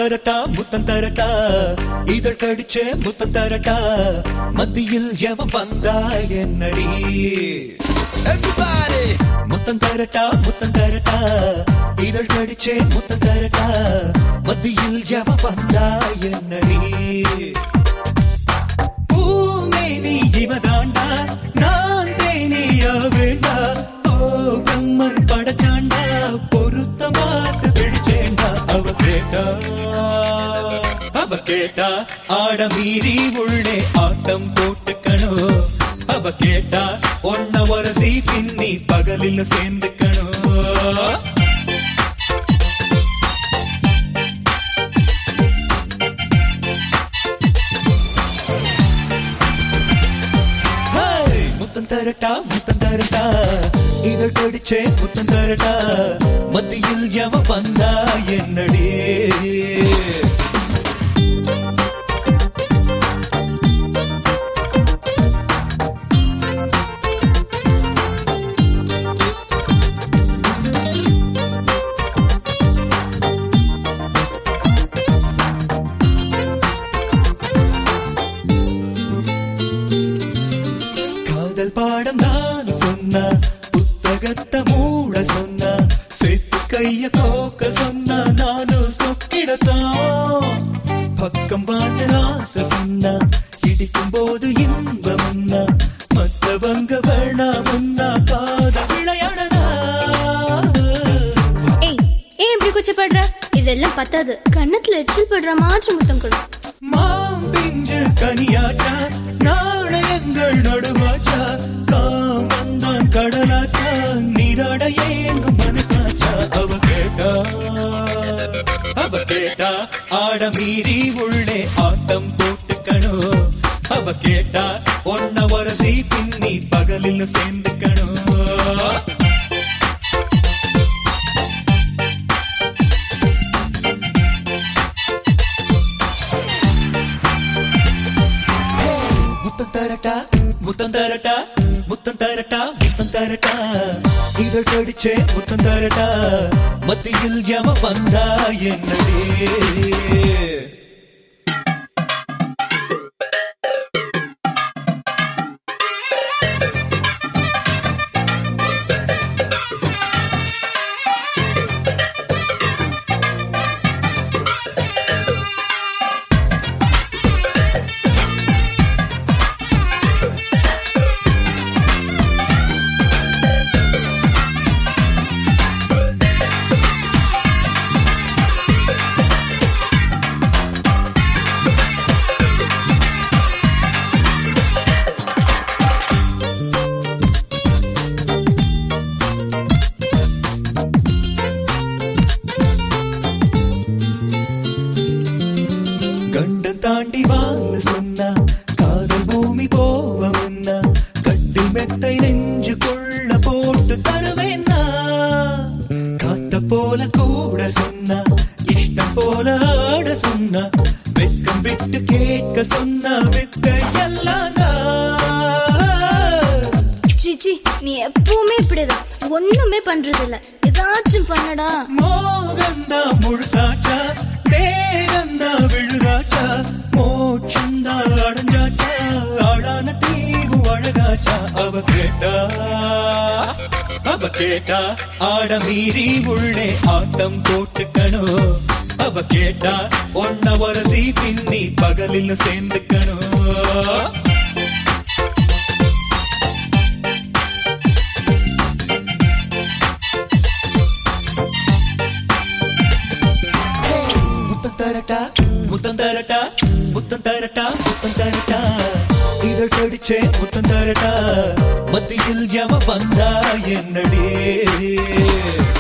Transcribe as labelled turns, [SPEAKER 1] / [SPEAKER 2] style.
[SPEAKER 1] தரட்டா முத்தம் தரட்டா இதழ் கடிச்சே முத்தம் தரட்டா மத்தியில் எவன் வந்தா என்னடி Everybody! முத்தம் தரட்டா முத்தம் தரட்டா இதழ் கடிச்சே முத்தம் தரட்டா மத்தியில் எவன் வந்தா என்னடி பூமேனி இவதாண்டா நான் தேனியா வேண்டா ஓ கம்மன் படச்சாண்டா பொருத்த மாத்து பிடிச்சேண்டா அவ கேட்டா அவ கேட்டா ஆட மீறி உள்ளே ஆட்டம் போட்டுக்கணும் அவ கேட்டா ஒன்ன வரசி பின்னி பகலில் சேர்ந்துக்கணும் ஹேய்! முத்தம் தரட்டா முத்தம் தரட்டா இதழ் கடிச்சே முத்தம் தரட்டா மத்தியில் எவ வந்தா என்னடி காதல் பாடம் நான் சொன்ன புத்தகத்தை மூட சொன்ன சேர்த்து கைய கோக்க சொன்ன நானும் சொக்கிடத்தான் பக்கம் பார்த்து ஆசை சொன்ன இடிக்கும் போது இன்பம் உன்னா மற்றவங்க வேணாம் உன்னா காத விளையாடனா
[SPEAKER 2] ஏய் ஏன் இப்படி கூச்சப்படுற இதெல்லாம் பத்தாது கண்ணத்துல எச்சில் படுற மாதிரி முத்தம் கொடு
[SPEAKER 1] மாம்பிஞ்சு கனியாச்சா நாணயங்கள் நடுவாச்சா காமந்தான் கடலாச்சா நீராட ஏங்கும் மனசாச்சா அவ கேட்டா அவ கேட்டா ஆட மீறி உள்ளே ஆட்டம் போட்டுக்கணும் அவ கேட்டா ஒன்ன வரசி பின்னி பகலில் சேர்ந்துக்கணும் முத்தம் தரட்டா முத்தம் தரட்டா முத்தம் தரட்டா முத்தம் தரட்டா இதழ் கடிச்சே முத்தம் தரட்டா மத்தியில் எம வந்தா என்னடே கண்டம் தாண்டி வான்னு சொன்னா காதல் பூமி போவமுன்னா கட்டி மெத்தை நெஞ்சு கொள்ள போட்டு தருவேன்னா காத்த போல கூட சொன்னா இஷ்டம் போல ஆட சொன்னா வெட்கம் விட்டு கேட்க சொன்னா வித்த எல்லாம்
[SPEAKER 2] சிச்சி நீ எப்பவுமே இப்படிதான் ஒண்ணுமே பண்றது இல்ல ஏதாச்சும் பண்ணடா
[SPEAKER 1] மோகந்தா முழுசாச்சா தேகந்தா விழுதாச்சா மோட்சந்தா அடைஞ்சாச்சா ஆளான தீவு அழகாச்சா அவ கேட்டா அவ கேட்டா ஆட மீறி உள்ளே ஆட்டம் போட்டுக்கணும் அவ கேட்டா ஒன்ன வரசி பின்னி பகலில் சேர்ந்துக்கணும் முத்தம் தரட்டா முத்தம் தரட்டா முத்தம் தரட்டா முத்தம் தரட்டா இதழ் கடிச்சே முத்தம் தரட்டா மத்தியில் எவ வந்தா என்னடே